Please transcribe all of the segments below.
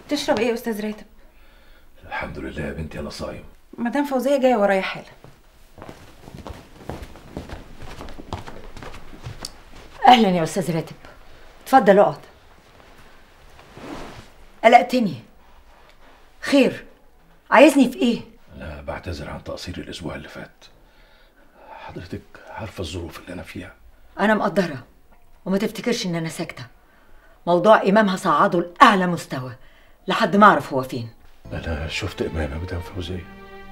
تشرب ايه يا استاذ راتب الحمد لله يا بنتي انا صايم مدام فوزيه جايه ورايا حالا اهلا يا استاذ راتب اتفضل اقعد قلقتني خير عايزني في ايه انا بعتذر عن تقصيري الاسبوع اللي فات حضرتك عارفه الظروف اللي انا فيها انا مقدره وما تفتكرش ان انا ساكته موضوع امام هصعده لاعلى مستوى لحد ما اعرف هو فين انا شفت امام يا مدام فوزيه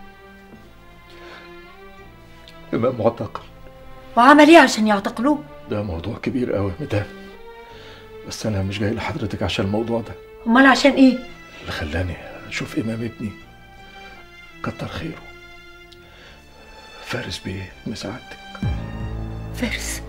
امام معتقل وعمل ايه عشان يعتقلوه ده موضوع كبير قوي يا مدام بس انا مش جاي لحضرتك عشان الموضوع ده امال عشان ايه اللي خلاني اشوف امام ابني كتر خيره فارس بيه مساعدتك فارس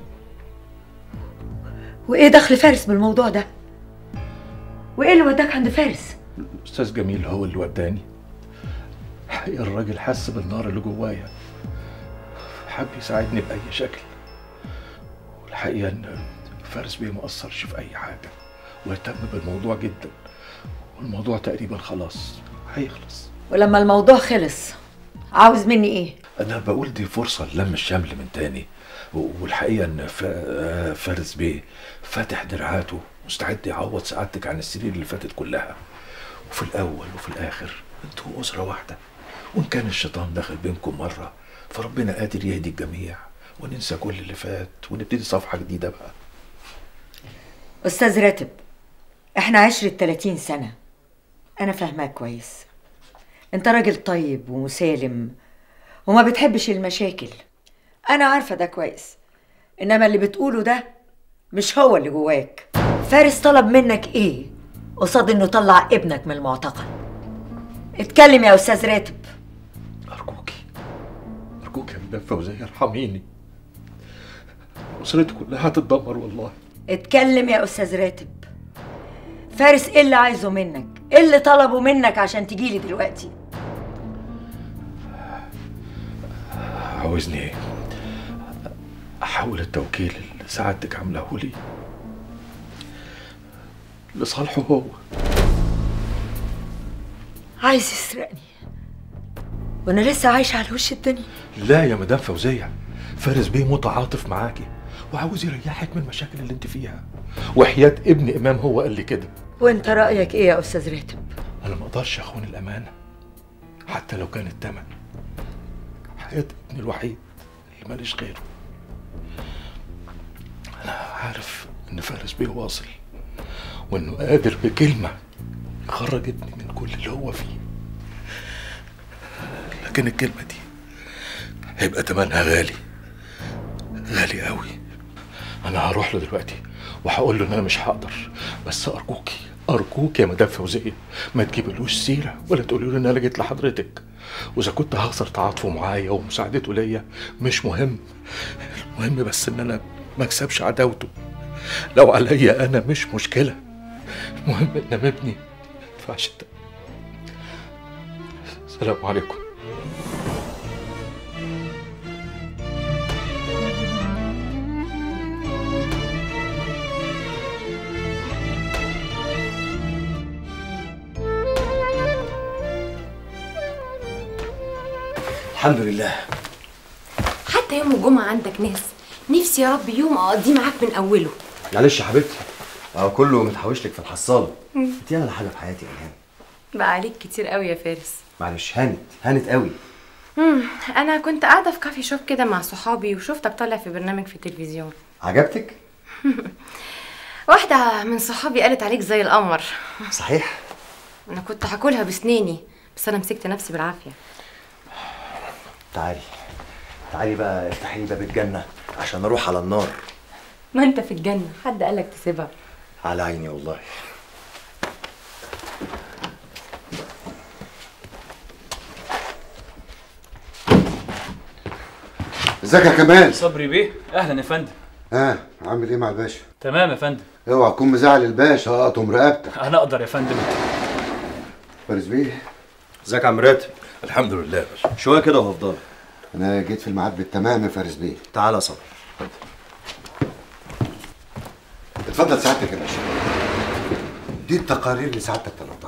وايه دخل فارس بالموضوع ده وايه اللي وداك عند فارس استاذ جميل هو اللي وداني حقيقة الراجل حس بالنار اللي جوايا حب يساعدني بأي شكل والحقيقة إن فارس بيه ما أثرش في أي حاجة واهتم بالموضوع جدا والموضوع تقريبا خلاص هيخلص ولما الموضوع خلص عاوز مني ايه أنا بقول دي فرصة لم الشمل من تاني و- والحقيقة إن فا- فارس بيه فاتح دراعاته مستعد يعوض سعادتك عن السنين اللي فاتت كلها وفي الأول وفي الآخر أنتوا أسرة واحدة وإن كان الشيطان دخل بينكم مرة فربنا قادر يهدي الجميع وننسى كل اللي فات ونبتدي صفحة جديدة بقى استاذ راتب احنا عشرة 30 سنة انا فاهماك كويس انت راجل طيب ومسالم وما بتحبش المشاكل انا عارفة ده كويس انما اللي بتقوله ده مش هو اللي جواك فارس طلب منك ايه قصاد انه طلع ابنك من المعتقل اتكلم يا استاذ راتب أرجوكي أرجوك يا مدام فوزية ارحميني أسرتي كلها هتتدمر والله اتكلم يا استاذ راتب فارس ايه اللي عايزه منك ايه اللي طلبه منك عشان تجيلي دلوقتي عاوزني احول التوكيل اللي سعادتك عاملاه لي لصالحه هو عايز يسرقني وانا لسه عايشه على وش الدنيا لا يا مدام فوزية فارس بيه متعاطف معاكي وعاوز يريحك من المشاكل اللي انت فيها وحياة ابن امام هو قال لي كده وانت رايك ايه يا استاذ راتب انا ما اقدرش اخون الامانة حتى لو كان الثمن حياة ابني الوحيد اللي ماليش غيره انا عارف ان فارس بيه واصل وانه قادر بكلمة يخرج ابني من كل اللي هو فيه لكن الكلمة دي هيبقى تمنها غالي غالي قوي انا هروح له دلوقتي وهقول له ان انا مش هقدر بس ارجوكي ارجوك يا مدام فوزيه ما تجيبلوش سيره ولا تقولي له ان انا جيت لحضرتك واذا كنت هخسر تعاطفه معايا ومساعدته ليا مش مهم المهم بس ان انا ما اكسبش عداوته لو عليا انا مش مشكله المهم ان ابني ما يدفعش التمن. السلام عليكم الحمد لله حتى يوم الجمعة عندك ناس نفسي يا رب يوم اقضيه معاك من اوله معلش يا حبيبتي اهو كله متحوش لك في الحصاله انت اغلى حاجه في حياتي يا الهام بقى عليك كتير قوي يا فارس معلش هانت هانت قوي امم انا كنت قاعده في كافي شوب كده مع صحابي وشفتك طالع في برنامج في التلفزيون عجبتك واحده من صحابي قالت عليك زي القمر صحيح انا كنت هاكلها بسناني بس انا مسكت نفسي بالعافيه تعالي تعالي بقى افتحي لي باب الجنه عشان اروح على النار ما انت في الجنه حد قالك تسيبها على عيني والله ازيك يا كمال صبري بيه اهلا يا فندم ها عامل ايه مع الباشا تمام يا فندم اوعى تكون مزعل الباشا اقطم رقبتك انا اقدر يا فندم فارس بيه ازيك يا عم راتب الحمد لله يا باشا شويه كده وهفضل انا جيت في الميعاد بالتمام يا فارس بيه تعالى يا صبري اتفضل سعادتك يا باشا دي التقارير اللي سعادتك طلبتها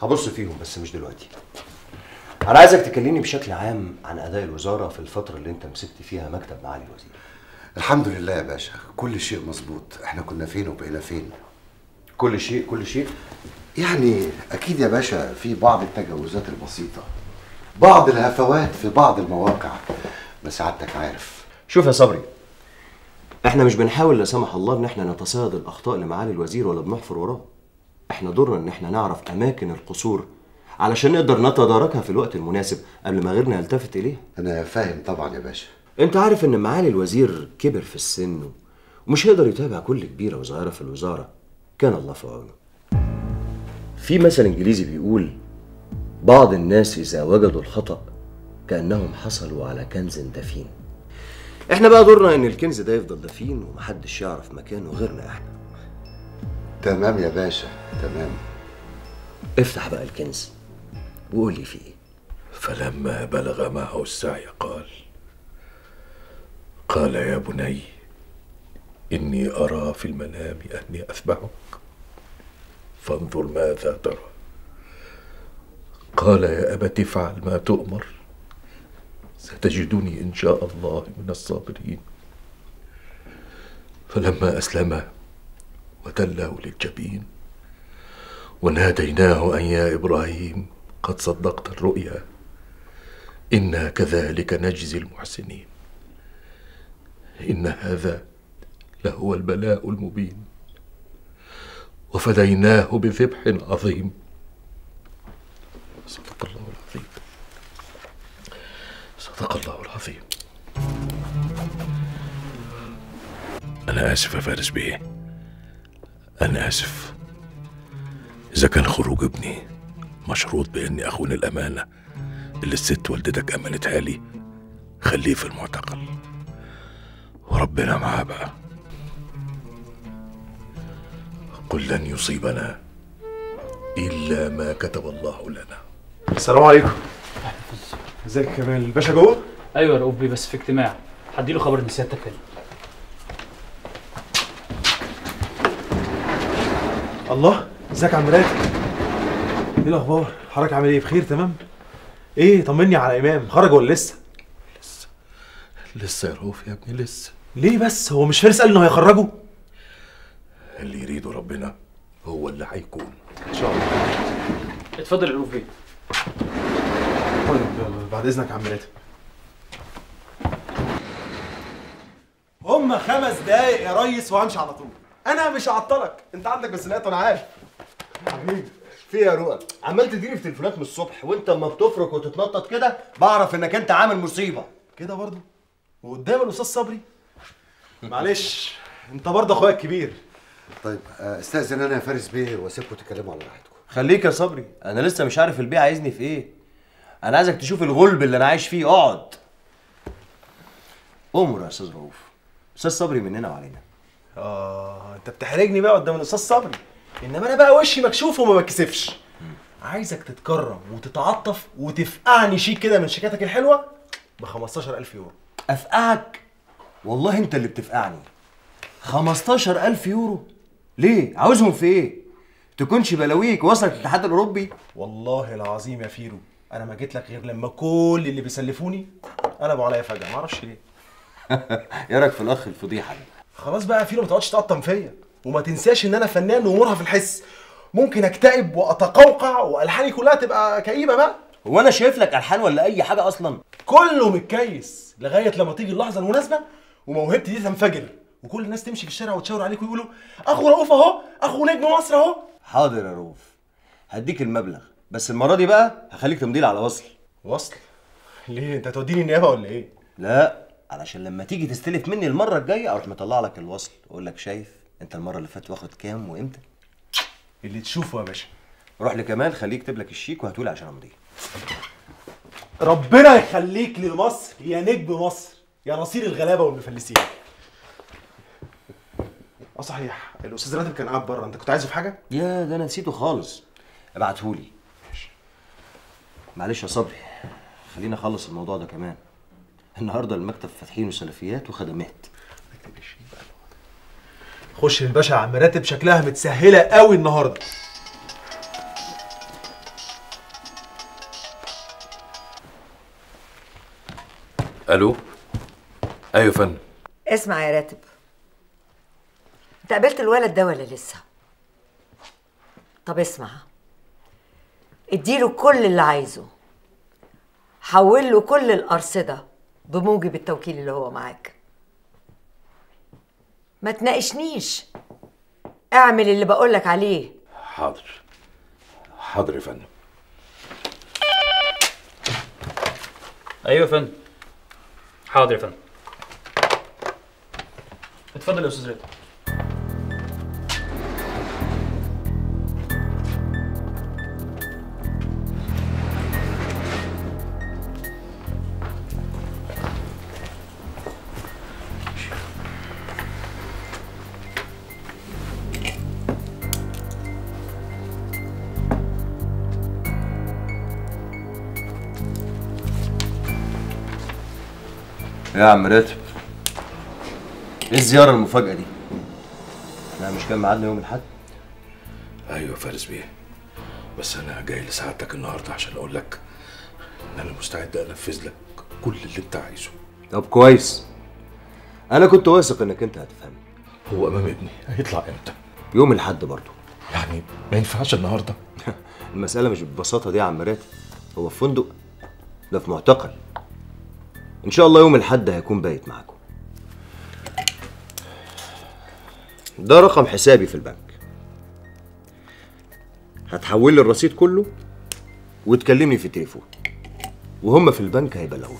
هبص فيهم بس مش دلوقتي انا عايزك تكلمني بشكل عام عن اداء الوزاره في الفتره اللي انت مسكت فيها مكتب معالي الوزير الحمد لله يا باشا كل شيء مظبوط احنا كنا فين وبقينا فين كل شيء كل شيء يعني اكيد يا باشا في بعض التجاوزات البسيطه بعض الهفوات في بعض المواقع بس سعادتك عارف شوف يا صبري احنا مش بنحاول لا سمح الله ان احنا نتصيد الاخطاء لمعالي الوزير ولا بنحفر وراه احنا دورنا ان احنا نعرف اماكن القصور علشان نقدر نتداركها في الوقت المناسب قبل ما غيرنا يلتفت اليها انا فاهم طبعا يا باشا انت عارف ان معالي الوزير كبر في السن ومش هيقدر يتابع كل كبيره وصغيره في الوزاره كان الله في عونه في مثل انجليزي بيقول بعض الناس اذا وجدوا الخطا كانهم حصلوا على كنز دفين احنا بقى دورنا ان الكنز ده يفضل دفين ومحدش يعرف مكانه غيرنا احنا تمام يا باشا تمام افتح بقى الكنز وقول لي فيه ايه فلما بلغ معه السعي قال قال يا بني إني أرى في المنام أني أذبحك فانظر ماذا ترى قال يا أبت افعل ما تؤمر ستجدني إن شاء الله من الصابرين فلما أسلما وتله للجبين وناديناه أن يا إبراهيم قد صدقت الرؤيا إنا كذلك نجزي المحسنين إن هذا لهو البلاء المبين وفديناه بذبح عظيم صدق الله العظيم صدق الله العظيم أنا آسف يا فارس بيه أنا آسف إذا كان خروج ابني مشروط بإني أخون الأمانة اللي الست والدتك أمنتها لي خليه في المعتقل وربنا معاه بقى قل لن يصيبنا إلا ما كتب الله لنا السلام عليكم ازيك يا كمال الباشا جوه ايوه يا رؤوف بيه بس في اجتماع هديله خبر ان سيادتك هنا الله ازيك يا عم راتب ايه الاخبار حضرتك عامل ايه بخير تمام ايه طمني على امام خرج ولا لسه لسه يا رؤوف يا ابني لسه ليه بس هو مش فارس قال انه هيخرجه اللي يريده ربنا هو اللي هيكون ان شاء الله اتفضل يا رؤوف بيه طيب يلا، بعد اذنك يا عم راتب هما خمس دقايق يا ريس وهمشي على طول انا مش هعطلك انت عندك مسؤوليات وانا عارف حبيبي في يا رؤى عمال تديني في تليفونات من الصبح وانت اما بتفرك وتتنطط كده بعرف انك انت عامل مصيبه كده برضه وقدام الاستاذ صبري معلش انت برضه اخويا الكبير طيب آه، استاذن انا يا فارس بيه واسيبكم تتكلموا على راحتكم خليك يا صبري انا لسه مش عارف البيع عايزني في ايه انا عايزك تشوف الغلب اللي انا عايش فيه اقعد امر يا استاذ رؤوف استاذ صبري مننا وعلينا اه انت بتحرجني بقى قدام الاستاذ صبري انما انا بقى وشي مكشوف وما بتكسفش عايزك تتكرم وتتعطف وتفقعني شيك كده من شيكاتك الحلوه ب 15000 يورو افقعك والله انت اللي بتفقعني 15000 يورو ليه عاوزهم في ايه تكونش بلاويك وصلت الاتحاد الاوروبي والله العظيم يا فيرو انا ما جيت لك غير لما كل اللي بيسلفوني قلبوا عليا فجاه ما اعرفش ليه ايه رايك في الاخ الفضيحه دي خلاص بقى يا فيرو ما تقعدش تقطم فيا وما تنساش ان انا فنان ومرهف الحس ممكن اكتئب واتقوقع والحاني كلها تبقى كئيبه بقى هو انا شايف لك الحان ولا اي حاجه اصلا كله متكيس لغايه لما تيجي اللحظه المناسبه وموهبتي دي تنفجر وكل الناس تمشي في الشارع وتشاور عليك ويقولوا اخو رؤوف اهو اخو نجم مصر اهو حاضر يا رؤوف هديك المبلغ بس المره دي بقى هخليك تمضي لي على وصل وصل ليه انت هتوديني النيابه ولا ايه لا علشان لما تيجي تستلف مني المره الجايه اروح مطلع لك الوصل اقول لك شايف انت المره اللي فاتت واخد كام وامتى اللي تشوفه يا باشا روح لكمال خليه يكتب لك الشيك وهاتولي عشان امضيه ربنا يخليك لمصر يا نجم مصر يا نصير الغلابه والمفلسين اه صحيح الاستاذ راتب كان قاعد بره انت كنت عايزه في حاجه يا ده انا نسيته خالص ابعتهولي معلش يا صبري خلينا اخلص الموضوع ده كمان النهارده المكتب فاتحينه سلفيات وخدمات خش للباشا يا عم راتب شكلها متسهله قوي النهارده الو ايوه يا فندم اسمع يا راتب انت قابلت الولد ده ولا لسه طب اسمع اديله كل اللي عايزه حول له كل الأرصدة بموجب التوكيل اللي هو معاك ما تناقشنيش اعمل اللي بقولك عليه حاضر حاضر يا فندم ايوه يا فندم حاضر يا فندم اتفضل يا استاذ رضا يا عم راتب ايه الزيارة المفاجأة دي؟ احنا مش كان ميعادنا يوم الأحد؟ ايوه يا فارس بيه بس انا جاي لسعادتك النهارده عشان اقول لك ان انا مستعد انفذ لك كل اللي انت عايزه طب كويس أنا كنت واثق إنك أنت هتفهمني هو امام ابني هيطلع امتى يوم الأحد برضه يعني ما ينفعش النهارده المسألة مش بالبساطة دي يا عم راتب هو في فندق ده في معتقل إن شاء الله يوم الأحد هيكون بايت معاكم ده رقم حسابي في البنك هتحول لي الرصيد كله وتكلمني في التليفون وهم في البنك هيبلغوني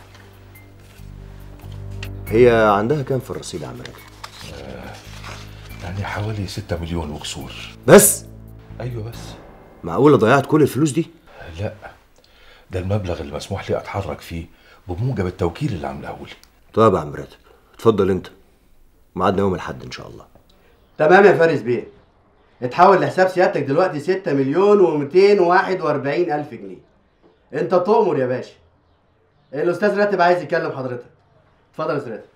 هي عندها كام في الرصيد يا عم راتب يعني حوالي 6 مليون وكسور بس ايوه بس معقولة ضيعت كل الفلوس دي لا ده المبلغ اللي مسموح لي اتحرك فيه بموجب التوكيل اللي عامله لي طيب يا عم راتب اتفضل انت ميعادنا يوم الأحد ان شاء الله تمام يا فارس بيه اتحول لحساب سيادتك دلوقتي 6 مليون و241 الف جنيه انت تؤمر يا باشا الاستاذ راتب عايز يكلم حضرتك اتفضل يا استاذ راتب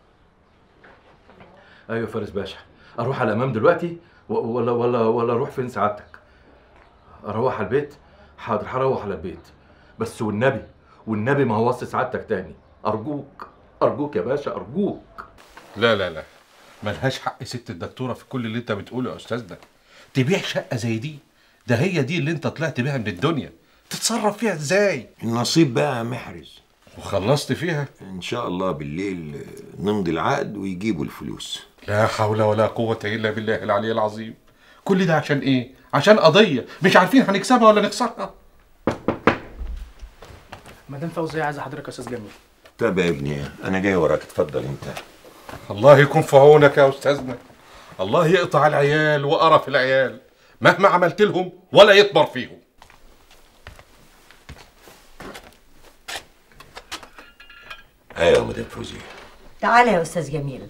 ايوه فارس باشا اروح على الامام دلوقتي و- ولا ولا ولا اروح فين سعادتك اروح على البيت حاضر هروح على البيت بس والنبي والنبي ما هوصي سعادتك تاني ارجوك ارجوك يا باشا ارجوك لا لا لا ملهاش حق ست الدكتورة في كل اللي انت بتقوله يا استاذنا تبيع شقة زي دي ده هي دي اللي انت طلعت بيها من الدنيا تتصرف فيها ازاي النصيب بقى يا محرز وخلصت فيها ان شاء الله بالليل نمضي العقد ويجيبوا الفلوس لا حول ولا قوة الا بالله العلي العظيم كل ده عشان ايه عشان قضية مش عارفين هنكسبها ولا نخسرها مدام فوزية عايزة حضرتك يا استاذ جميل طب يا ابني انا جاي وراك اتفضل انت الله يكون في عونك يا استاذنا الله يقطع العيال وقرف العيال مهما عملت لهم ولا يطمر فيهم ايوه يا مدام فوزيه تعالى يا استاذ جميل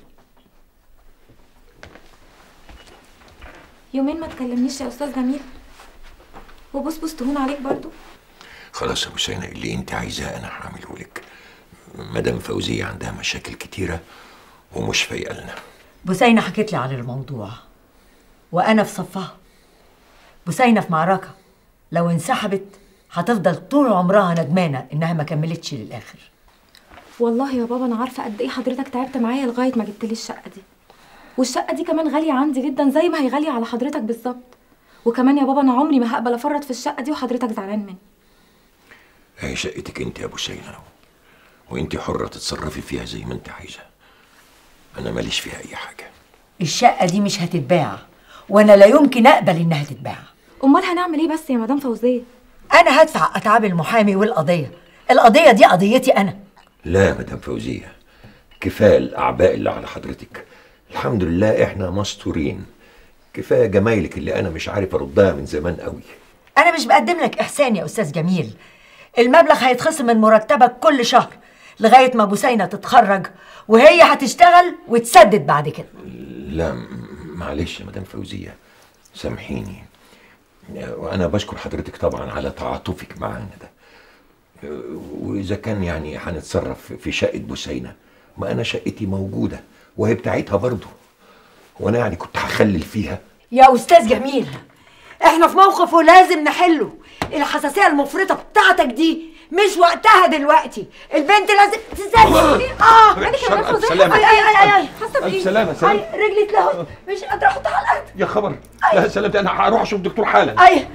يومين ما تكلمنيش يا استاذ جميل وبص بص تهون عليك برضو خلاص يا ابو سينا اللي انت عايزاه انا هعمله لك مدام فوزيه عندها مشاكل كتيره ومش فايقه لنا بسينة حكت لي عن الموضوع وأنا في صفها بسينة في معركة لو انسحبت هتفضل طول عمرها ندمانة إنها ما كملتش للآخر والله يا بابا انا عارفه قد ايه حضرتك تعبت معايا لغايه ما جبت لي الشقه دي والشقه دي كمان غاليه عندي جدا زي ما هي غاليه على حضرتك بالظبط وكمان يا بابا انا عمري ما هقبل افرط في الشقه دي وحضرتك زعلان مني هي شقتك انت يا ابو سينا وانت حره تتصرفي فيها زي ما انت عايزه انا ماليش فيها اي حاجه الشقة دي مش هتتباع وأنا لا يمكن أقبل إنها تتباع امال هنعمل ايه بس يا مدام فوزيه أنا هدفع أتعاب المحامي والقضية القضية دي قضيتي أنا لا يا مدام فوزيه كفايه الاعباء اللي على حضرتك الحمد لله احنا مستورين كفايه جمايلك اللي انا مش عارف اردها من زمان قوي أنا مش بقدم لك إحسان يا أستاذ جميل المبلغ هيتخصم من مرتبك كل شهر لغاية ما بوسينة تتخرج وهي هتشتغل وتسدد بعد كده لا م- معلش يا مدام فوزيه سامحيني وانا بشكر حضرتك طبعا على تعاطفك معانا ده واذا كان يعني هنتصرف في شقه بوسينه ما انا شقتي موجوده وهي بتاعتها برضه وانا يعني كنت هخلل فيها يا أستاذ جميل احنا في موقف ولازم نحله الحساسية المفرطة بتاعتك دي مش وقتها دلوقتي البنت لازم تسافر اه مالك يا شر- مدام فوزية؟ سلامة. اي اي اي اي حاسة بإيه؟ ألف سلامة، سلامة. اي رجلي اتلهت مش قادره احطها على الارض يا خبر لا سلامتي انا هروح اشوف دكتور حالا اي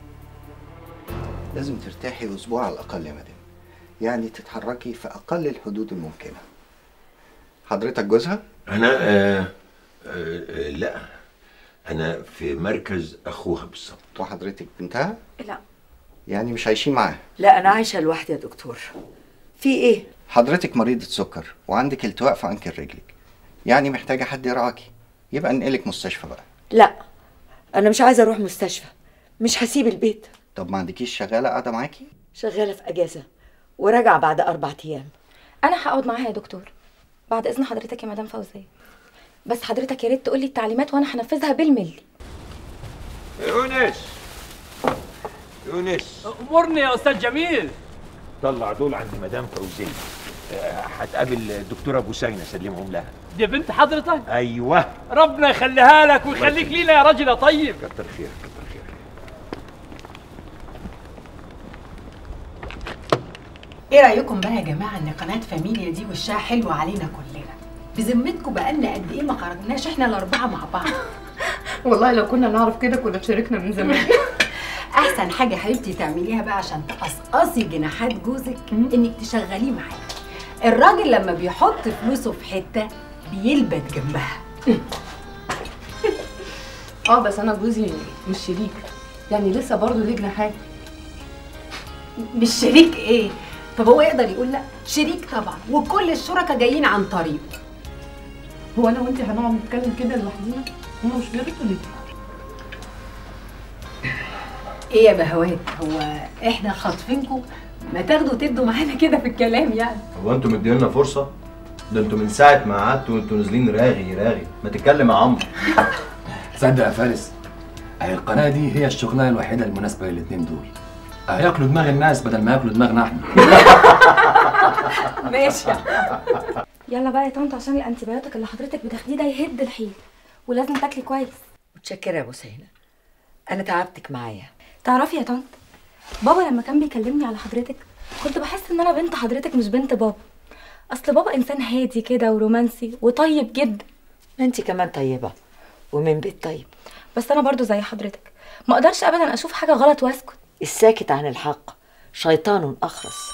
لازم ترتاحي اسبوع على الاقل يا مدام يعني تتحركي في اقل الحدود الممكنه حضرتك جوزها انا آه آه آه لا انا في مركز اخوها بالظبط وحضرتك بنتها لا يعني مش عايشين معاها لا انا عايشه لوحدي يا دكتور في ايه حضرتك مريضة سكر وعندك التواء في عنكر رجلك يعني محتاجة حد يرعاكي يبقى ننقلك مستشفى بقى لا انا مش عايزه اروح مستشفى مش هسيب البيت طب ما عندكيش شغالة قاعدة معاكي شغاله في اجازه وراجعه بعد اربع ايام انا هقعد معاها يا دكتور بعد اذن حضرتك يا مدام فوزيه بس حضرتك يا ريت تقولي التعليمات وانا هنفذها بالملي يونس يونس امرني يا استاذ جميل طلع دول عند مدام فوزيه آه، هتقابل الدكتوره بوسينه سلمهم لها دي بنت حضرتك ايوه ربنا يخليها لك ويخليك لينا يا راجل يا طيب كتر خيرك كتر خيرك ايه رايكم بقى يا جماعه ان قناه فاميليا دي وشها حلو علينا كلنا بذمتكم بقالنا قد ايه ما خرجناش احنا الاربعه مع بعض والله لو كنا نعرف كده كنا شاركنا من زمان احسن حاجه حبيبتي تعمليها بقى عشان تقصقصي جناحات جوزك انك تشغليه معاك الراجل لما بيحط فلوسه في حته بيلبت جنبها اه بس انا جوزي مش شريك يعني لسه برضه ليه جناحات مش شريك ايه طب هو يقدر يقول لا شريك طبعا وكل الشركاء جايين عن طريق هو انا وانت هنقعد نتكلم كده لوحدينا هما مش بيردوا ليه ايه يا بهوات هو احنا خاطفينكم ما تاخدوا تدوا معانا كده في الكلام يعني هو انتوا مدينا فرصه ده انتوا من ساعه ما قعدتوا وانتوا نازلين راغي راغي ما تتكلم يا عمرو تصدق يا فارس اهي القناه دي هي الشغلانه الوحيده المناسبه للاتنين دول هياكلوا دماغ الناس بدل ما ياكلوا دماغنا احنا ماشي يلا بقى يا طنط عشان الانتيبيوتيك اللي حضرتك بتاخديه ده يهد الحيل ولازم تاكلي كويس متشكره يا بوسينه انا تعبتك معايا تعرفي يا طنط بابا لما كان بيكلمني على حضرتك كنت بحس ان انا بنت حضرتك مش بنت بابا اصل بابا انسان هادي كده ورومانسي وطيب جدا انت كمان طيبه ومن بيت طيب بس انا برضو زي حضرتك ما اقدرش ابدا اشوف حاجه غلط واسكت الساكت عن الحق شيطان اخرس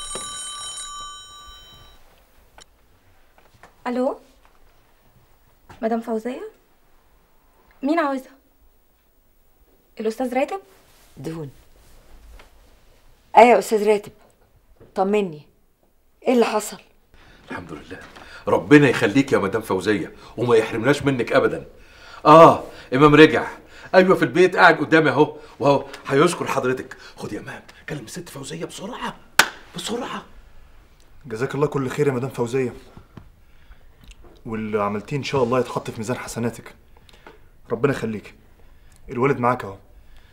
الو مدام فوزيه مين عاوزها الاستاذ راتب دهون ايه يا استاذ راتب طمني ايه اللي حصل الحمد لله ربنا يخليك يا مدام فوزيه وما يحرمناش منك ابدا اه امام رجع ايوه في البيت قاعد قدامي اهو وهو هيشكر حضرتك خد يا امام كلم الست فوزيه بسرعه بسرعه جزاك الله كل خير يا مدام فوزيه واللي عملتيه ان شاء الله يتحط في ميزان حسناتك ربنا يخليك الوالد معاك اهو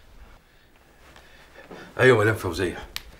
ايوه مدام فوزيه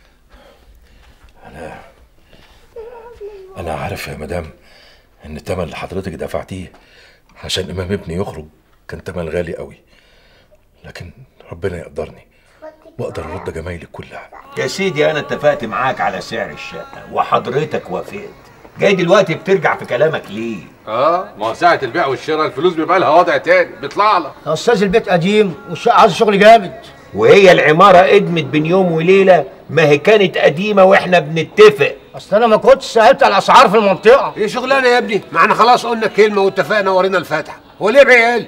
انا انا عارف يا مدام ان التمن اللي حضرتك دفعتيه عشان امام ابني يخرج كان تمن غالي قوي لكن ربنا يقدرني واقدر ارد جمايلك كلها يا سيدي انا اتفقت معاك على سعر الشقه وحضرتك وافقت جاي دلوقتي بترجع في كلامك ليه اه ما هو ساعة البيع والشراء الفلوس بيبقى لها وضع تاني بيطلع لك يا استاذ البيت قديم والشقه عايز شغل جامد وهي العماره ادمت بين يوم وليله ما هي كانت قديمه واحنا بنتفق اصل انا ما كنتش سالت على الاسعار في المنطقه ايه شغلانه يا ابني ما احنا خلاص قلنا كلمه واتفقنا ورينا الفاتحه هو ليه بيقل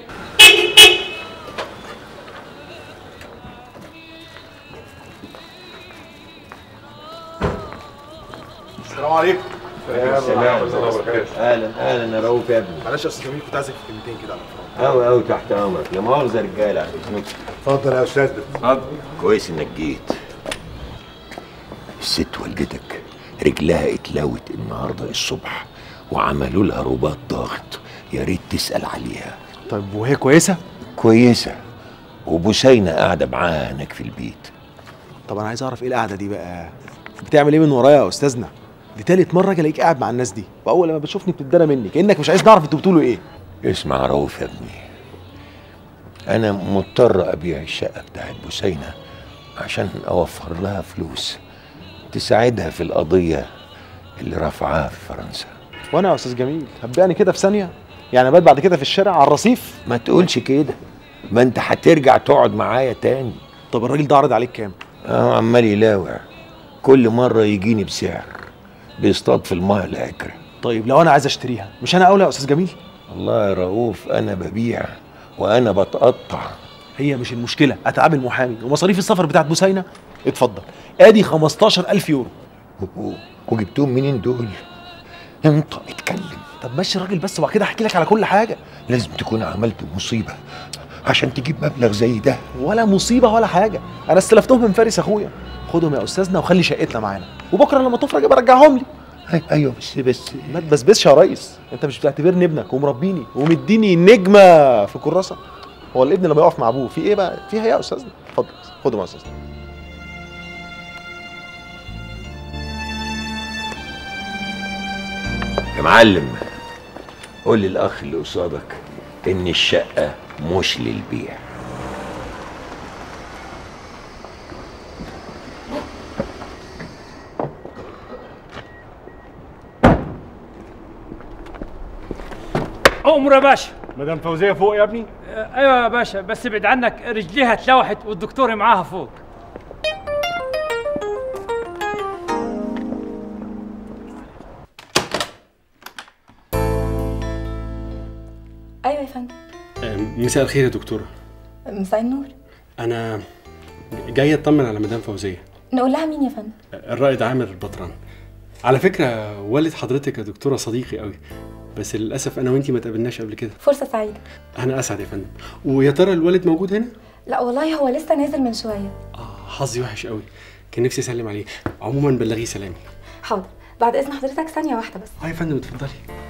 السلام عليكم السلام ورحمه الله وبركاته اهلا اهلا يا رؤوف يا ابني معلش يا استاذ جميل كنت عايزك في كلمتين كده على الفرق. قوي قوي تحت امرك لا مؤاخذه يا رجاله على اذنكم اتفضل يا استاذ اتفضل كويس انك جيت الست والدتك رجلها اتلوت النهارده الصبح وعملوا لها رباط ضاغط يا ريت تسال عليها طيب وهي كويسه كويسه وبوسينه قاعده معاها هناك في البيت طب انا عايز اعرف ايه القعده دي بقى بتعمل ايه من ورايا يا استاذنا دي تالت مره اجي الاقيك قاعد مع الناس دي واول لما بتشوفني بتتدرى مني كانك مش عايز نعرف انتوا بتقولوا ايه اسمع يا رؤوف يا ابني انا مضطر ابيع الشقه بتاعت بوسينه عشان اوفر لها فلوس تساعدها في القضيه اللي رفعها في فرنسا وانا يا استاذ جميل هتبيعني كده في ثانيه يعني بات بعد كده في الشارع على الرصيف ما تقولش كده ما انت هترجع تقعد معايا تاني طب الراجل ده عرض عليك كام اه عمال يلاوع كل مره يجيني بسعر بيصطاد في المايه العكره طيب لو انا عايز اشتريها مش انا اولى يا استاذ جميل والله يا رؤوف انا ببيع وانا بتقطع هي مش المشكله اتعاب المحامي ومصاريف السفر بتاعت بوسينه اتفضل ادي 15000 يورو وجبتهم منين دول انت اتكلم طب ماشي الراجل بس وبعد كده احكي لك على كل حاجه لازم تكون عملت مصيبه عشان تجيب مبلغ زي ده ولا مصيبه ولا حاجه انا استلفتهم من فارس اخويا خدهم يا استاذنا وخلي شقتنا معانا وبكره لما تفرج ابقى رجعهم لي ايوه بس بس ما تبسبسش يا ريس انت مش بتعتبرني ابنك ومربيني ومديني نجمه في الكراسه هو الابن لما يقف مع ابوه في ايه بقى فيها ايه يا استاذنا اتفضل خدهم يا استاذنا يا معلم قول للاخ اللي قصادك ان الشقه مش للبيع أمر يا باشا مدام فوزيه فوق يا ابني آه، ايوه يا باشا بس ابعد عنك رجليها اتلوحت والدكتور معاها فوق ايوه يا فندم مساء الخير يا دكتورة مساء النور أنا جاي أطمن على مدام فوزية نقول لها مين يا فندم الرائد عامر البطران على فكرة والد حضرتك يا دكتورة صديقي قوي بس للأسف أنا وأنتي ما تقابلناش قبل كده فرصه سعيده أنا أسعد يا فندم ويا ترى الوالد موجود هنا؟ لا والله هو لسه نازل من شويه حظي وحش قوي كان نفسي أسلم عليه عموما بلغيه سلامي حاضر بعد اذن حضرتك ثانيه واحده بس اه يا فندم اتفضلي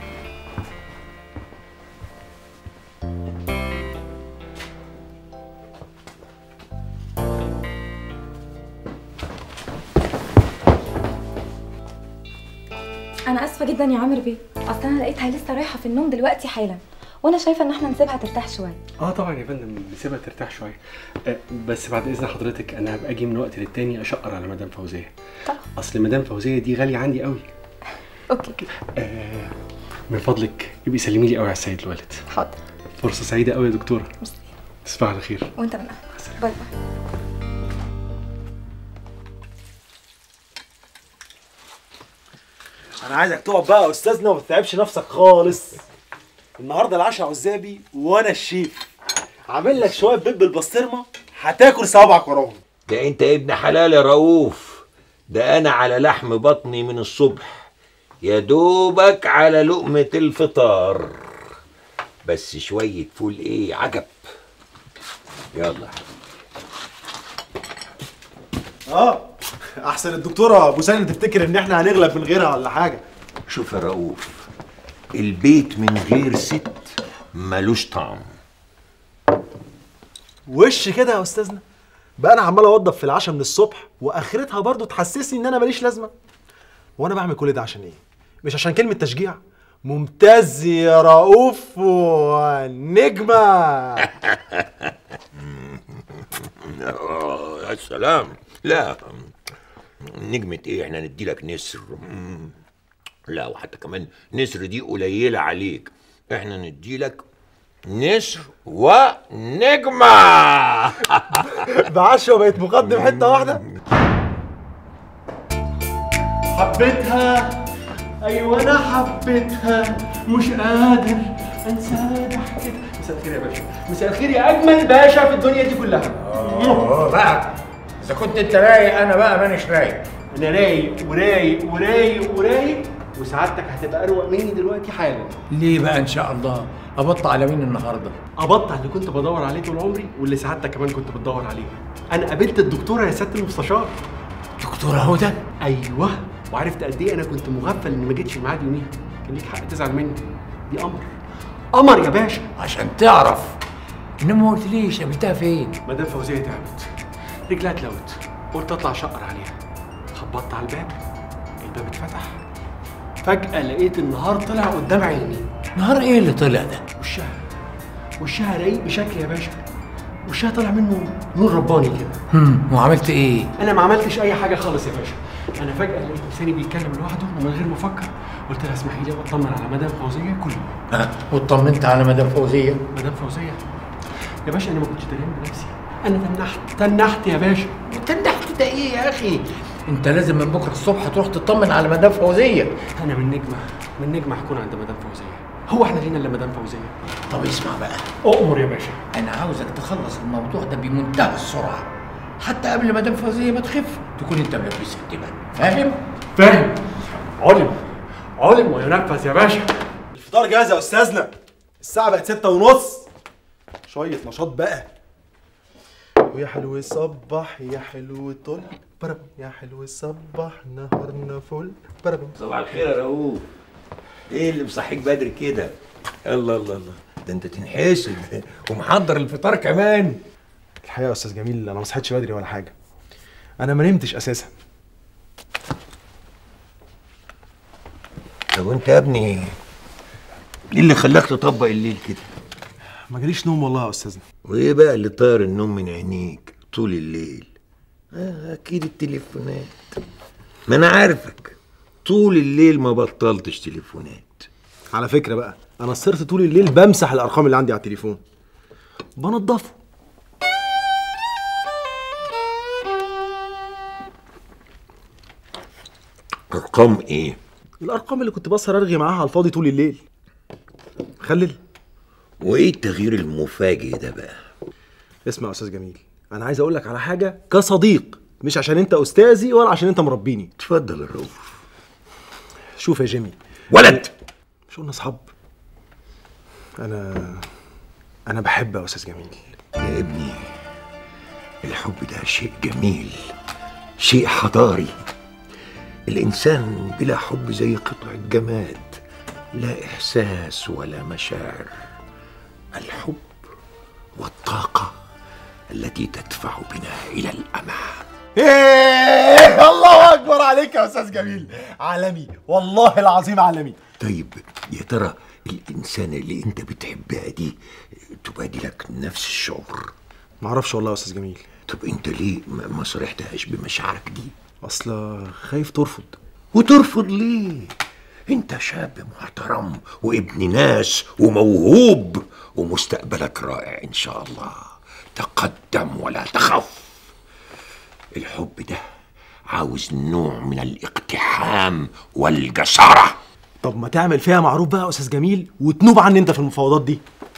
انا اسفه جدا يا عامر بيه اصل انا لقيتها لسه رايحه في النوم دلوقتي حالا وانا شايفه ان احنا نسيبها ترتاح شويه اه طبعا يا فندم نسيبها ترتاح شويه آه، بس بعد اذن حضرتك انا هبقى اجي من وقت للتاني اشقر على مدام فوزيه طب. اصل مدام فوزيه دي غاليه عندي قوي اوكي آه من فضلك يبقي سلمي لي قوي على السيد الوالد حاضر فرصه سعيده قوي يا دكتوره تصبح على خير وانت من اهلك باي باي انا عايزك تقعد بقى يا استاذنا وما تتعبش نفسك خالص النهارده العشاء عزابي وانا الشيف عامل لك شويه بيض بالبسطرمه هتاكل صوابعك وراهم ده انت ابن حلال يا رؤوف ده انا على لحم بطني من الصبح يا دوبك على لقمة الفطار بس شوية فول ايه عجب يلا اه احسن الدكتوره بوسينه تفتكر ان احنا هنغلب من غيرها ولا حاجه شوف يا رؤوف البيت من غير ست ملوش طعم وش كده يا استاذنا بقى انا عمال اوضب في العشاء من الصبح واخرتها برضو تحسسني ان انا ماليش لازمه وانا بعمل كل ده عشان ايه مش عشان كلمه تشجيع ممتاز يا رؤوف ونجمه آه، يا سلام لا نجمة ايه احنا ندي لك نسر مم. لا وحتى كمان نسر دي قليلة عليك احنا ندي لك نسر ونجمة بعشوة بقت مقدم حته واحده حبيتها ايوه انا حبيتها مش قادر انسى ضحكتها مساء الخير يا باشا مساء الخير يا اجمل باشا في الدنيا دي كلها اه بقى اذا كنت انت رايق انا بقى مانيش رايق انا رايق ورايق ورايق ورايق وسعادتك هتبقى اروق مني دلوقتي حالا ليه بقى ان شاء الله ابطل على مين النهارده ابطل اللي كنت بدور عليه طول عمري واللي سعادتك كمان كنت بتدور عليه انا قابلت الدكتوره يا سياده المستشار دكتوره هدى ايوه وعرفت قد ايه انا كنت مغفل اني ما جيتش الميعاد يوميها كان ليك حق تزعل مني دي قمر قمر يا باشا عشان تعرف انما ما قلتليش قابلتها فين مدام فوزيه تعبت رجلها اتلوت قلت اطلع شقر عليها خبطت على الباب الباب اتفتح فجأة لقيت النهار طلع قدام عيني نهار ايه اللي طلع ده وشها وشها رايق بشكل يا باشا وشها طلع منه نور رباني كده هم وعملت ايه انا ما عملتش اي حاجه خالص يا باشا انا فجاه لقيت لساني بيتكلم لوحده ومن غير ما افكر قلت لها اسمحي لي اطمن على مدام فوزيه كل يوم ها واطمنت على مدام فوزيه مدام فوزيه يا باشا انا ما كنتش دريان بنفسي انا تنحت تنحت يا باشا تنحت ده ايه يا اخي انت لازم من بكره الصبح تروح تطمن على مدام فوزيه انا من نجمه من نجمه هكون عند مدام فوزيه هو احنا لينا الا مدام فوزيه طب اسمع بقى اؤمر يا باشا انا عاوزك تخلص الموضوع ده بمنتهى السرعه حتى قبل مدام فوزيه ما تخف تكون انت ملبس الدماغ فاهم فاهم علم علم وينفذ يا باشا الفطار جاهز يا استاذنا الساعه بقت ستة ونص شويه نشاط بقى ويا حلو صبح يا حلو طل برم يا حلو صبح نهارنا فل برم صباح الخير يا رؤوف ايه اللي مصحيك بدري كده الله الله الله ده انت تنحسد ومحضر الفطار كمان الحقيقه يا استاذ جميل انا ما صحيتش بدري ولا حاجه انا ما نمتش اساسا طب وانت يا ابني ايه اللي خلاك تطبق الليل كده ما جاليش نوم والله يا استاذنا وايه بقى اللي طاير النوم من عينيك طول الليل آه اكيد التليفونات ما انا عارفك طول الليل ما بطلتش تليفونات على فكره بقى انا صرت طول الليل بمسح الارقام اللي عندي على التليفون بنضفه ارقام ايه الارقام اللي كنت بسهر ارغي معاها على الفاضي طول الليل خلل وايه التغيير المفاجئ ده بقى اسمع يا استاذ جميل انا عايز اقول لك على حاجه كصديق مش عشان انت استاذي ولا عشان انت مربيني اتفضل يا رؤوف شوف يا جيمي ولد مش قلنا اصحاب انا انا بحب يا استاذ جميل يا ابني الحب ده شيء جميل شيء حضاري الإنسان بلا حب زي قطعة جماد لا إحساس ولا مشاعر الحب والطاقة التي تدفع بنا إلى الأمام ايه الله اكبر عليك يا استاذ جميل عالمي والله العظيم عالمي طيب يا ترى الإنسان اللي أنت بتحبها دي تبادي لك نفس الشعور معرفش والله يا استاذ جميل طب أنت ليه ما ما صرحتهاش بمشاعرك دي اصل خايف ترفض وترفض ليه انت شاب محترم وابن ناس وموهوب ومستقبلك رائع ان شاء الله تقدم ولا تخف الحب ده عاوز نوع من الاقتحام والجسارة طب ما تعمل فيها معروف بقى يا استاذ جميل وتنوب عني انت في المفاوضات دي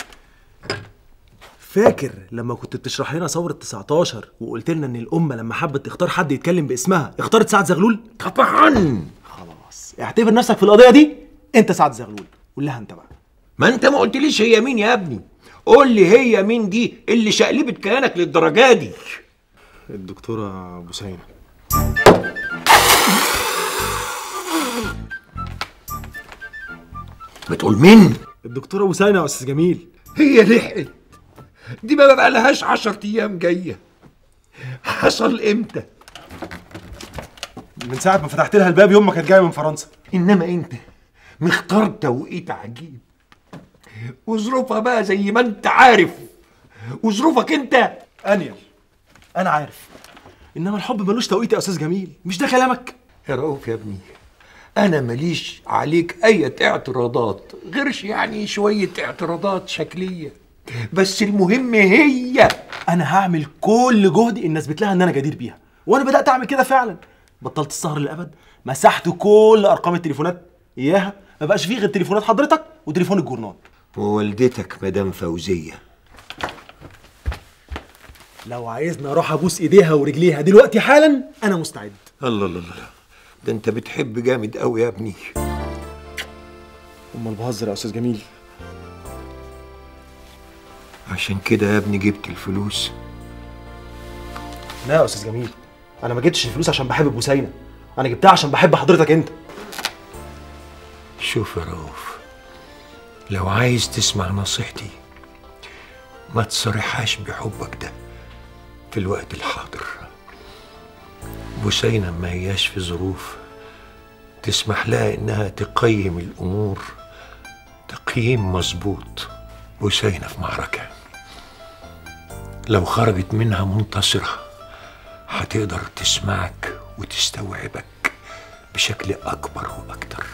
فاكر لما كنت بتشرح لنا ثورة 19 وقلت لنا ان الامة لما حبت تختار حد يتكلم باسمها اختارت سعد زغلول؟ طبعا خلاص اعتبر نفسك في القضية دي انت سعد زغلول قول لها انت بقى ما انت ما قلتليش هي مين يا ابني قول لي هي مين دي اللي شقلبت كيانك للدرجة دي الدكتورة بوسينة بتقول مين؟ الدكتورة بوسينة يا استاذ جميل هي لحقت دي ما بقى لهاش عشر ايام جايه حصل امتى من ساعة ما فتحت لها الباب يوم ما كانت جاية من فرنسا انما انت مختار توقيت عجيب وظروفها بقى زي ما انت عارف وظروفك انت انيل انا عارف انما الحب ملوش توقيت يا استاذ جميل مش ده كلامك يا رؤوف يا ابني انا ماليش عليك اي اعتراضات غيرش يعني شويه اعتراضات شكليه بس المهم هي انا هعمل كل جهدي ان اثبت لها ان انا جدير بيها وانا بدات اعمل كده فعلا بطلت السهر للابد مسحت كل ارقام التليفونات اياها ما بقاش فيه غير تليفونات حضرتك وتليفون الجورنال ووالدتك مدام فوزيه لو عايزني اروح ابوس ايديها ورجليها دلوقتي حالا انا مستعد الله الله الله ده انت بتحب جامد قوي يا ابني امال بهزر يا استاذ جميل عشان كده يا ابني جبت الفلوس لا يا استاذ جميل انا ما جبتش الفلوس عشان بحب بوسينه انا جبتها عشان بحب حضرتك انت شوف يا رؤوف لو عايز تسمع نصيحتي ما تصرحهاش بحبك ده في الوقت الحاضر بوسينة ما هياش في ظروف تسمح لها انها تقيم الامور تقييم مظبوط بوسينة في معركة لو خرجت منها منتصرة هتقدر تسمعك وتستوعبك بشكل أكبر وأكتر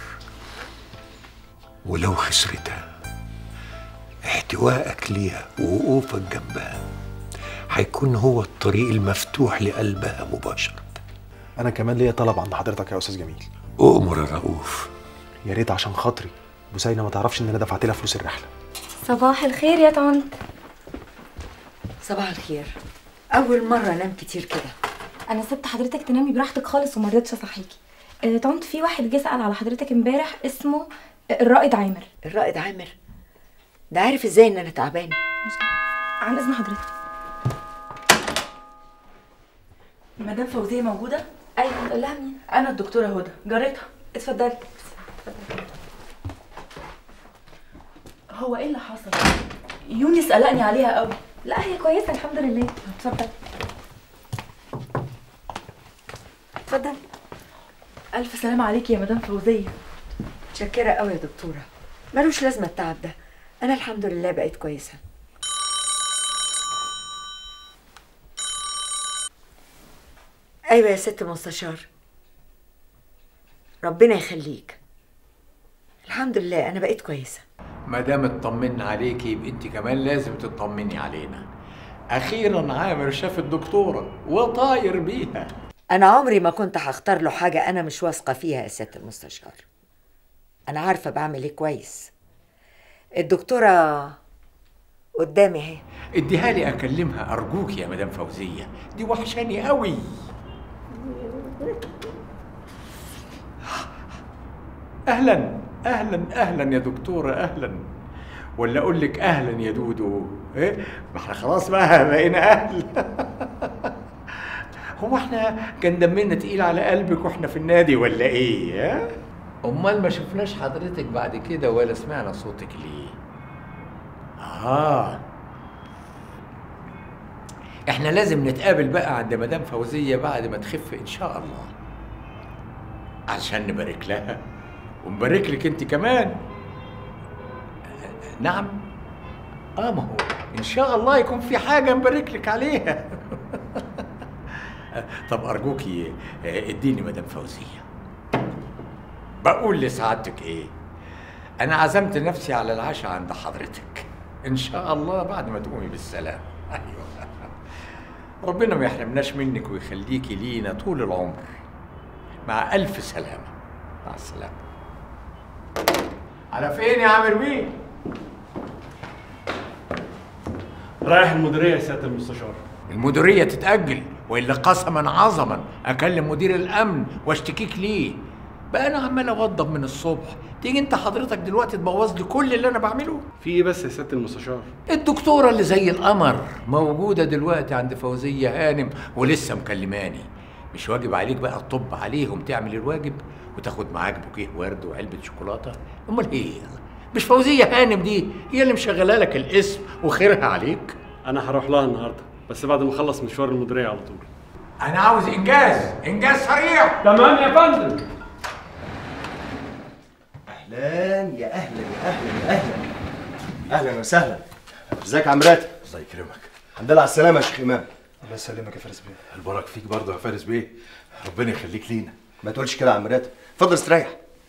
ولو خسرتها احتوائك ليها ووقوفك جنبها هيكون هو الطريق المفتوح لقلبها مباشرة انا كمان ليا طلب عند حضرتك يا استاذ جميل أؤمر يا رؤوف يا ريت عشان خاطري بوسينه ما تعرفش ان انا دفعت لها فلوس الرحله صباح الخير يا طنط صباح الخير اول مره انام كتير كده انا سبت حضرتك تنامي براحتك خالص وما رضيتش اصحيكي آه، طنط في واحد جه سأل على حضرتك امبارح اسمه آه، الرائد عامر الرائد عامر ده عارف ازاي ان انا تعبانه عن اذن حضرتك مدام فوزيه موجوده ايوه نقول لها مين انا الدكتوره هدى جارتها اتفضلي هو ايه اللي حصل يونس قلقني عليها قوي لا هي كويسه الحمد لله اتفضلي اتفضل الف سلامه عليكي يا مدام فوزيه متشكره قوي يا دكتوره ملوش لازمه التعب ده انا الحمد لله بقيت كويسه ايوه يا ست المستشار ربنا يخليك الحمد لله انا بقيت كويسه ما دام اطمنا عليكي يبقى انت كمان لازم تطمني علينا اخيرا عامر شاف الدكتوره وطاير بيها انا عمري ما كنت هختار له حاجه انا مش واثقه فيها يا ست المستشار انا عارفه بعمل ايه كويس الدكتوره قدامي اهي اديها لي اكلمها ارجوك يا مدام فوزيه دي وحشاني قوي اهلا اهلا اهلا يا دكتوره اهلا ولا اقول لك اهلا يا دودو ايه ما احنا خلاص بقى بقينا اهل هو احنا كان دمنا تقيل على قلبك واحنا في النادي ولا ايه ها امال ما شفناش حضرتك بعد كده ولا سمعنا صوتك ليه اه احنا لازم نتقابل بقى عند مدام فوزية بعد ما تخف ان شاء الله عشان نبارك لها ونبارك لك انت كمان آه، نعم اه ما هو ان شاء الله يكون في حاجة نبارك لك عليها طب ارجوكي آه، اديني مدام فوزية بقول لسعادتك ايه انا عزمت نفسي على العشاء عند حضرتك ان شاء الله بعد ما تقومي بالسلام ايوه ربنا ما يحرمناش منك ويخليكي لينا طول العمر مع الف سلامه مع السلامه على فين يا عامر بيه رايح المديريه يا سياده المستشار المديريه تتاجل والا قسما عظما اكلم مدير الامن واشتكيك ليه بقى انا عمال اوضب من الصبح تيجي انت حضرتك دلوقتي تبوظ لي كل اللي انا بعمله في ايه بس يا سياده المستشار الدكتورة اللي زي القمر موجودة دلوقتي عند فوزية هانم ولسه مكلماني مش واجب عليك بقى تطب عليهم تعمل الواجب وتاخد معاك بوكيه ورد وعلبة شوكولاتة امال ايه مش فوزية هانم دي هي اللي مشغلة لك الاسم وخيرها عليك انا هروح لها النهارده بس بعد ما اخلص مشوار المديريه على طول انا عاوز انجاز انجاز سريع تمام يا فندم اهلا يا اهلا يا اهلا يا اهلا اهلا وسهلا ازيك يا عم راتب الله يكرمك الحمد لله على السلامه يا شيخ امام الله يسلمك يا فارس بيه البركه فيك برضه يا فارس بيه ربنا يخليك لينا ما تقولش كده يا عم راتب اتفضل استريح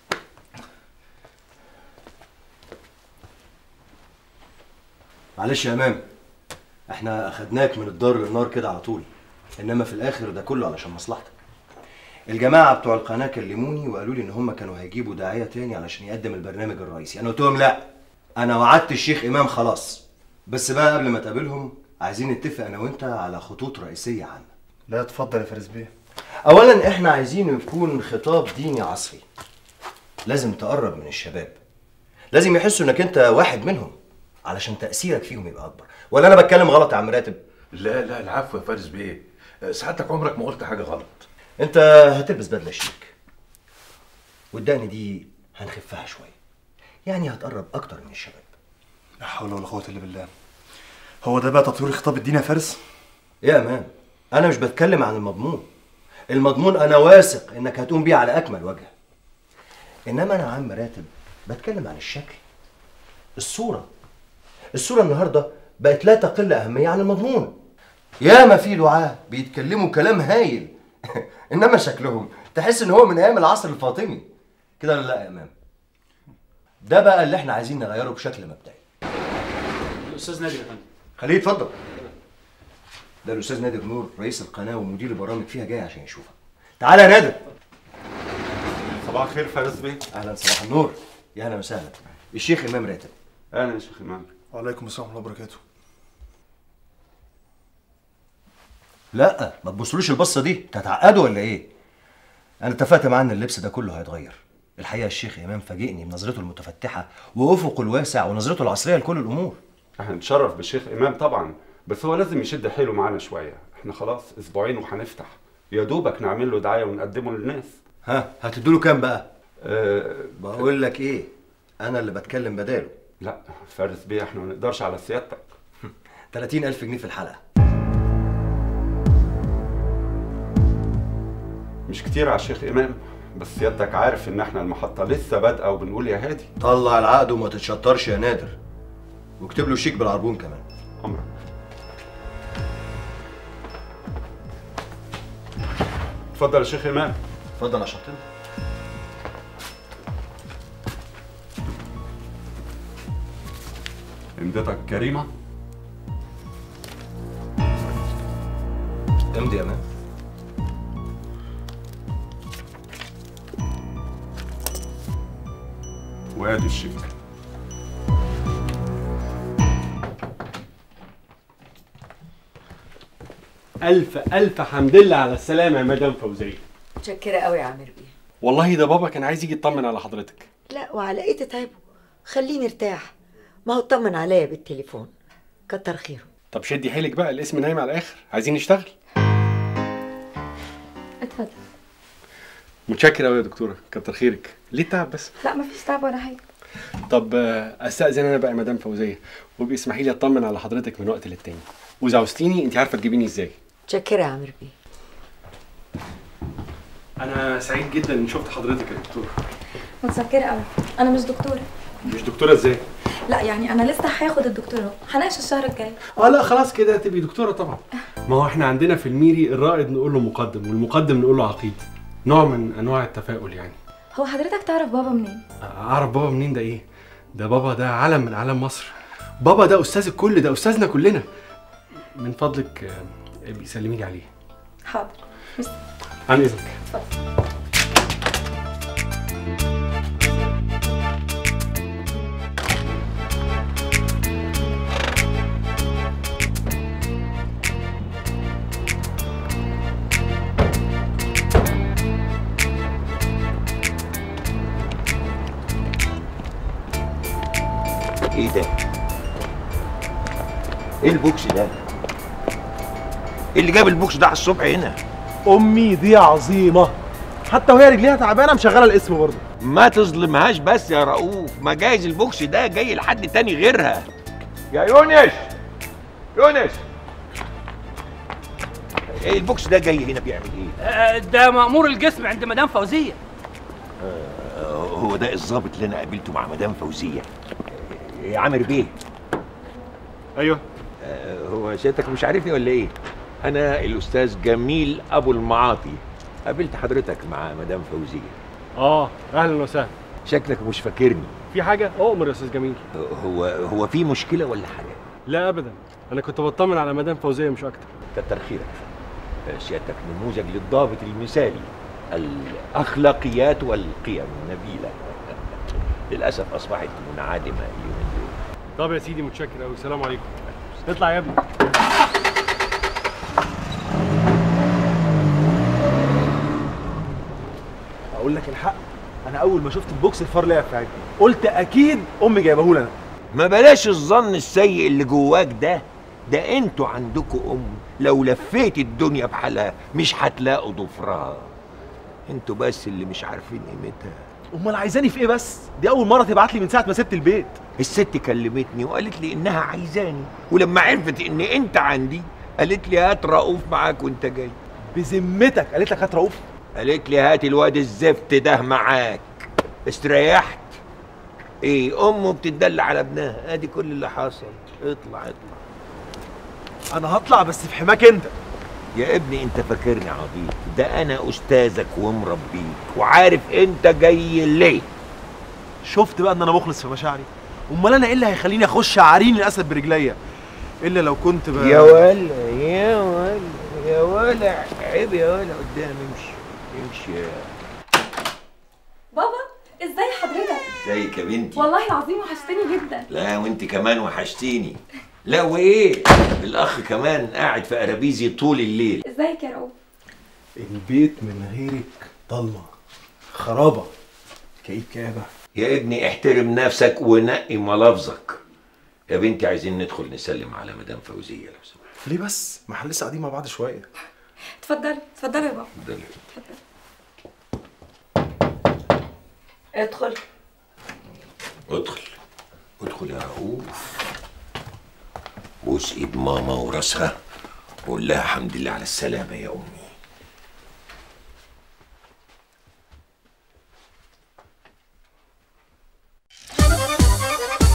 معلش يا امام احنا اخدناك من الدار للنار كده على طول انما في الاخر ده كله علشان مصلحتك الجماعه بتوع القناه كلموني وقالوا لي ان هم كانوا هيجيبوا داعيه تاني علشان يقدم البرنامج الرئيسي انا قلت لهم لا انا وعدت الشيخ امام خلاص بس بقى قبل ما تقابلهم عايزين نتفق انا وانت على خطوط رئيسيه عامه لا اتفضل يا فارس بيه اولا احنا عايزين يكون خطاب ديني عصري لازم تقرب من الشباب لازم يحسوا انك انت واحد منهم علشان تاثيرك فيهم يبقى اكبر ولا انا بتكلم غلط يا عم راتب لا لا العفو يا فارس بيه سعادتك عمرك ما قلت حاجه غلط انت هتلبس بدله شيك والدقن دي هنخفها شويه يعني هتقرب اكتر من الشباب لا حول ولا قوه الا بالله هو ده بقى تطوير خطاب الدين يا فارس يا امان انا مش بتكلم عن المضمون المضمون انا واثق انك هتقوم بيه على اكمل وجه انما انا عم راتب بتكلم عن الشكل الصوره الصوره النهارده بقت لا تقل اهميه عن المضمون ياما في دعاه بيتكلموا كلام هايل انما شكلهم تحس ان هو من ايام العصر الفاطمي كده ولا لا يا امام ده بقى اللي احنا عايزين نغيره بشكل مبدئي الاستاذ نادر يا فندم خليه يتفضل ده الاستاذ نادر نور رئيس القناه ومدير البرامج فيها جاي عشان يشوفك تعالى يا نادر صباح الخير فارس بيه اهلا صباح النور يا اهلا وسهلا الشيخ امام راتب اهلا يا شيخ امام وعليكم السلام ورحمه الله وبركاته لا ما تبصلوش البصه دي تتعقدوا ولا ايه انا اتفقت معاه ان اللبس ده كله هيتغير الحقيقه الشيخ امام فاجئني بنظرته المتفتحه وافقه الواسع ونظرته العصريه لكل الامور احنا نتشرف بالشيخ امام طبعا بس هو لازم يشد حيله معانا شويه احنا خلاص اسبوعين وهنفتح يا دوبك نعمل له دعايه ونقدمه للناس ها هتدوا له كام بقى أه بقول لك ايه انا اللي بتكلم بداله لا فارس بيه احنا ما نقدرش على سيادتك 30000 جنيه في الحلقه مش كتير على الشيخ امام بس سيادتك عارف ان احنا المحطه لسه بادئه وبنقول يا هادي طلع العقد وما تتشطرش يا نادر واكتب له شيك بالعربون كمان امرك اتفضل يا شيخ امام اتفضل يا شاطر امضتك كريمه امضي يا مان وادي الشيك الف الف حمد لله على السلامه يا مدام فوزيه متشكرة قوي يا عامر بيه والله ده بابا كان عايز يجي يطمن على حضرتك لا وعلى ايه تتعبه خليني ارتاح ما هو اطمن عليا بالتليفون كتر خيره طب شدي حيلك بقى الاسم نايم على الاخر عايزين نشتغل اتفضل متشكر قوي يا دكتوره كتر خيرك ليه التعب بس لا مفيش تعب ولا حاجه طب آه، استاذن انا بقى يا مدام فوزيه وابقي اسمحي لي اطمن على حضرتك من وقت للتاني واذا عوزتيني انت عارفه تجيبيني ازاي متشكرة يا عامر بيه انا سعيد جدا ان شفت حضرتك يا دكتوره متشكره قوي انا مش دكتوره مش دكتوره ازاي لا يعني انا لسه هاخد الدكتوراه هناقش الشهر الجاي اه لا خلاص كده تبقي دكتوره طبعا ما هو احنا عندنا في الميري الرائد نقول له مقدم والمقدم نقول له عقيد نوع من انواع التفاؤل يعني هو حضرتك تعرف بابا منين اعرف بابا منين ده ايه ده بابا ده علم من اعلام مصر بابا ده استاذ الكل ده استاذنا كلنا من فضلك آه، ابقي سلمي لي عليه حاضر مش عن اذنك اتفضل ايه ده؟ ايه البوكس ده؟ ايه اللي جاب البوكس ده على الصبح هنا؟ امي دي عظيمه حتى وهي رجليها تعبانه مشغله الاسم برضه ما تظلمهاش بس يا رؤوف ما جايز البوكس ده جاي لحد تاني غيرها يا يونس يونس ايه البوكس ده جاي هنا بيعمل ايه؟ آه، ده مأمور الجسم عند مدام فوزية آه، هو ده الظابط اللي انا قابلته مع مدام فوزيه آه، عامر بيه ايوه هو سيادتك مش عارفني ولا ايه؟ انا الاستاذ جميل ابو المعاطي قابلت حضرتك مع مدام فوزيه اه اهلا وسهلا شكلك مش فاكرني في حاجه اؤمر يا استاذ جميل هو هو في مشكله ولا حاجه لا ابدا انا كنت بطمن على مدام فوزيه مش اكتر كتر خيرك سيادتك نموذج للضابط المثالي الاخلاقيات والقيم النبيله للاسف اصبحت منعدمه اليومين دول طب يا سيدي متشكر قوي السلام عليكم اطلع يا ابني اقول لك الحق انا اول ما شفت البوكس الفار لعب في عيني قلت اكيد امي جايبه لي انا ما بلاش الظن السيء اللي جواك ده ده انتوا عندكم ام لو لفيت الدنيا بحالها مش هتلاقوا ضفرها انتوا بس اللي مش عارفين قيمتها امال عايزاني في ايه بس دي اول مره تبعت لي من ساعه ما سبت البيت الست كلمتني وقالت لي انها عايزاني ولما عرفت ان انت عندي قالت لي هات رؤوف معاك وانت جاي بذمتك قالت لك هات رؤوف قالت لي هات الواد الزفت ده معاك استريحت ايه امه بتدلع على ابنها ادي كل اللي حصل اطلع اطلع انا هطلع بس في حماك انت يا ابني انت فاكرني عبيط ده انا استاذك ومربيك وعارف انت جاي ليه شفت بقى ان انا مخلص في مشاعري امال انا ايه اللي هيخليني اخش عرين الاسد برجليا الا لو كنت بقى يا ولا يا ولا يا ولا عيب يا ولا قدام امشي امشي يا بابا ازاي حضرتك ازيك يا بنتي والله العظيم وحشتني جدا لا وانت كمان وحشتيني لا وايه الاخ كمان قاعد في قرابيزي طول الليل ازيك يا رؤوف البيت من غيرك ضلمه خرابه كئيب كآبة يا ابني احترم نفسك ونقي ملافظك يا بنتي عايزين ندخل نسلم على مدام فوزيه لو سمحت ليه بس ما احنا لسه قاعدين مع بعض شويه اتفضلي اتفضلي يا بابا اتفضلي ادخل ادخل ادخل يا رؤوف بوس ايد ماما وراسها وقول لها الحمد لله على السلامه يا امي